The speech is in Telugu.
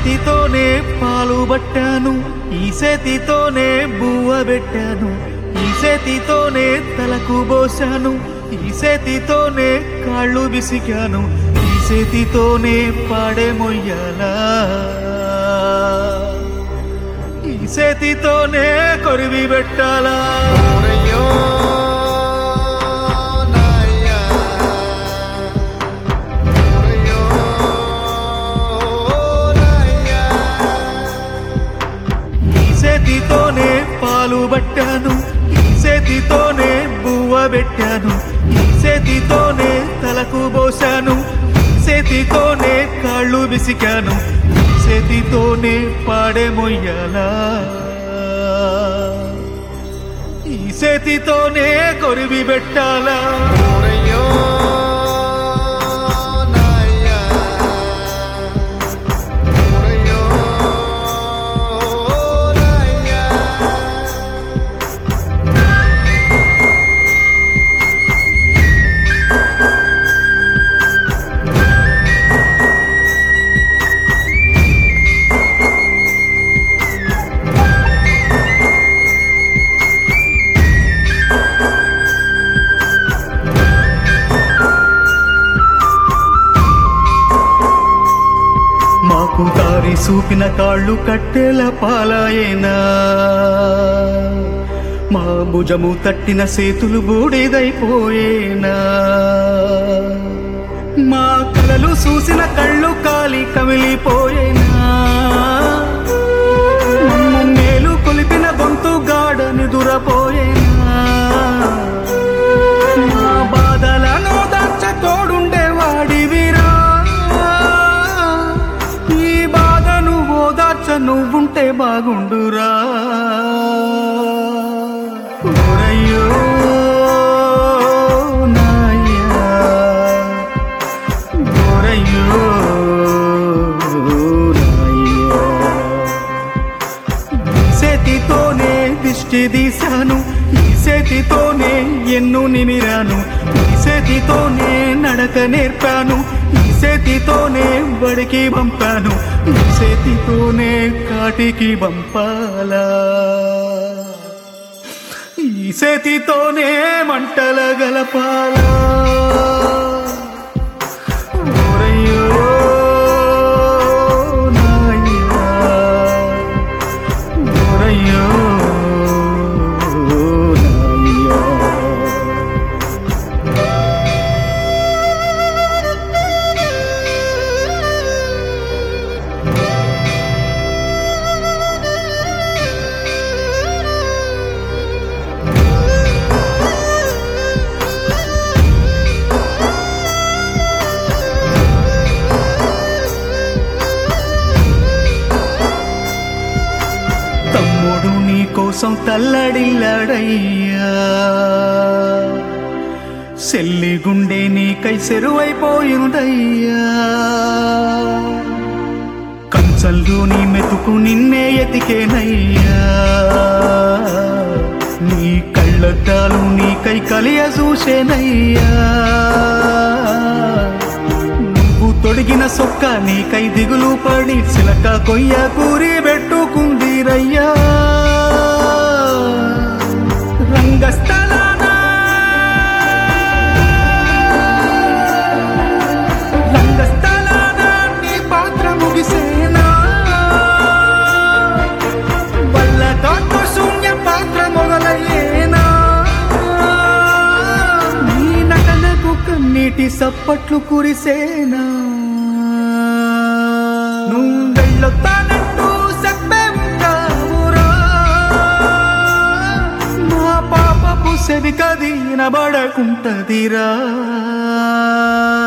చేతితోనే పాలు పట్టాను ఈ చేతితోనే బువ్వ పెట్టాను ఈ చేతితోనే తలకు పోసాను ఈ చేతితోనే కాళ్ళు బిసికాను ఈ చేతితోనే పాడే మొయ్యాలా ఈ చేతితోనే కొరివి పెట్టాలా ఓరయ్యో నాయ్యా ఓరయ్యో నాయ్యా ఈ చేతితోనే పాలు పట్టాను ఈ చేతితోనే బువ్వ పెట్టాను ఈ చేతితోనే తలకు పోసాను ఈ చేతితోనే కాళ్ళు బిసికాను ఈ చేతితోనే పాడే మొయ్యాలా ఈ చేతితోనే కొరివి పెట్టాలా ఓరయ్యో నాయ్యా ఓరయ్యో నాయ్యా మాకు దారి చూపిన కాళ్ళు కట్టెల పాలాయేనా మా భుజము తట్టిన సేతులు బూడిదైపోయేనా మా కలలు చూసిన కళ్ళు కాలి కమిలిపోయేనా మమ్ము మేలు కొలిపిన గొంతు గాఢ నిదురపోయేనా మా బాధలను దాచ తోడుండే వాడివిరా ఈ బాధను ఓదార్చ నువ్వుంటే బాగుండురా ఓరయ్యో నాయ్యా ఓరయ్యో నాయ్యా ఈ చేతితోనే దిష్టి తీశాను ఈ చేతితోనే ఎన్ను నిమిరాను ఈ చేతితోనే నడక నేర్పాను ఈ చేతితోనే బడికి పంపాను ఈ చేతితోనే కాటికి పంపాలా ఈ చేతితోనే మంటల గలపాలా ఓరయ్యో నాయ్యా ఓరయ్యో నాయ్యా తమ్ముడు నీ కోసం తల్లడిల్లాడయ్యా సెల్లి గుండె నీకై సెరువైపోయిందయ్యా కంచంలో నీ మెతుకు నిన్నే ఎతికేనయ్యా నీ కళ్ళద్దాలు నీకై కలియ చూసేనయ్యా నువ్వు తొడిగిన సొక్క నీకై దిగులు పడి చిలక కొయ్య కూరి పెట్టుకుందిరయ్యా రంగస్థలాన రంగస్థలాన నీ పాత్ర ముగిసేనా వల్ల కాటు శూన్య పాత్ర మొదలయ్యేనా నీ నటనకు కన్నీటి సప్పట్లు కురిసేనా నువ్వు వెళ్ళొత్తానంటూ చెప్పే ఉంటావురా మా పాపపు సెవి కది వినబడకుంటదిరా